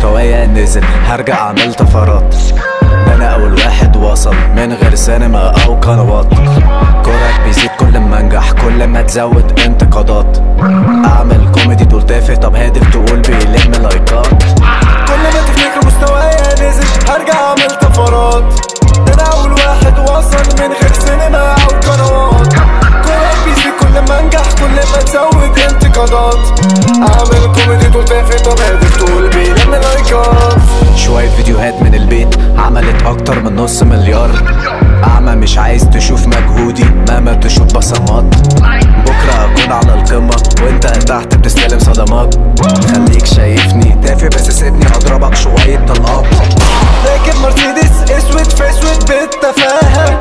مستوايا نزل هرجع اعمل طفرات انا اول واحد وصل من غير سينما او قنوات كورك بيزيد كل ما انجح كل ما تزود انتقادات اعمل كوميدي تقول تافه طب هادف تقول بيلم لايكات كل ما تفتكر مستوايا نزل هرجع اعمل طفرات انا اول واحد وصل من غير سينما او قنوات كورك بيزيد كل ما انجح كل ما تزود انتقادات اعمل كوميدي تقول تافه طب هادف تقول بيلم لايكات شوية فيديوهات من البيت عملت أكتر من نص مليار أعمى مش عايز تشوف مجهودي مهما تشوف بصمات بكرة أكون على القمة وأنت تحت بتستلم صدمات خليك شايفني تافه بس سيبني أضربك شوية طلقات راكب مرسيدس اسود في اسود بالتفاهة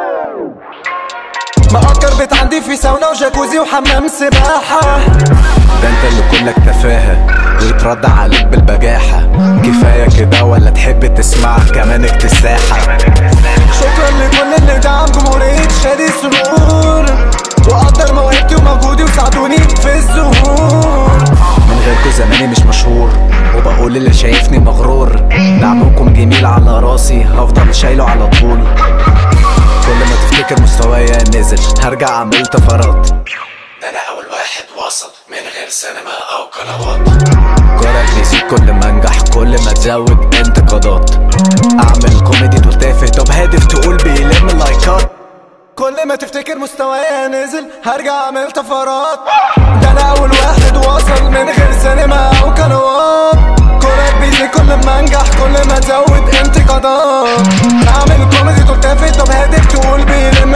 مأجر بيت عندي في ساونا وجاكوزي وحمام سباحة ده أنت اللي كلك تفاهة ويترد عليك بالبجاحة كفاية كده ولا تحب تسمع كمان اكتساحة شكرا لكل اللي دعم جمهورية شادي سرور وقدر موهبتي ومجهودي وساعدوني في الظهور من غيركوا زماني مش مشهور وبقول اللي شايفني مغرور دعمكم جميل على راسي هفضل شايله على طول كل ما تفتكر مستوايا نزل هرجع اعمل طفرات انا اول واحد وصل من غير سينما او قنوات كورك بيزيد كل ما انجح كل ما تزود انتقادات اعمل كوميدي تقول تافه طب هادف تقول بيلم لايكات كل ما تفتكر مستوايا نزل هرجع اعمل طفرات ده انا اول واحد وصل من غير سينما او قنوات كورك بيزيد كل ما انجح كل ما تزود انتقادات اعمل كوميدي تقول تافه طب هادف تقول بيلم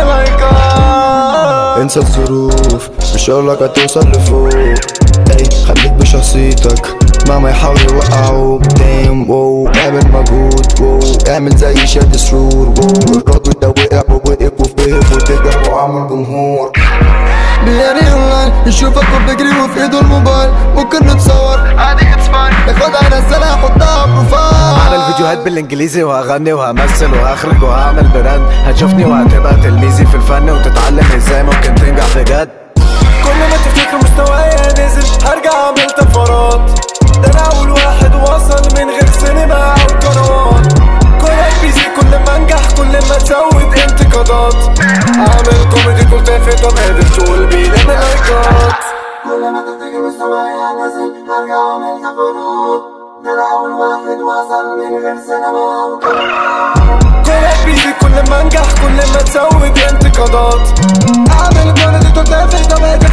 لايكات انسى الظروف مش هقولك هتوصل لفوق اي خليك بشخصيتك مهما يحاولوا يوقعوك دايم واو اعمل مجهود واو اعمل زي شاد سرور واو الراجل ده وقع ووقف وفهم وتجرب وعمل جمهور بيعني اونلاين يشوفك وبيجري وفي ايده الموبايل ممكن نتصور عادي اتس فاين ياخدها ينزلها يحطها بروفايل هعمل فيديوهات بالانجليزي وهغني وهمثل وهخرج وهعمل براند هتشوفني وهتبقى تلميذي في الفن وتتعلم ازاي ممكن تنجح بجد كل ما تفتكر مستوايا نزل هرجع اعمل طفرات ده انا اول واحد وصل من غير سينما او قنوات كورك بيزيد كل ما انجح كل ما تزود انتقادات اعمل كوميدي تقول تافه طب هادف تقول بيلم لايكات كل ما تفتكر مستوايا نزل هرجع اعمل طفرات ده انا اول واحد وصل من غير سينما او قنوات كورك بيزيد كل ما انجح كل ما تزود انتقادات اعمل كوميدي تقول تافه طب هادف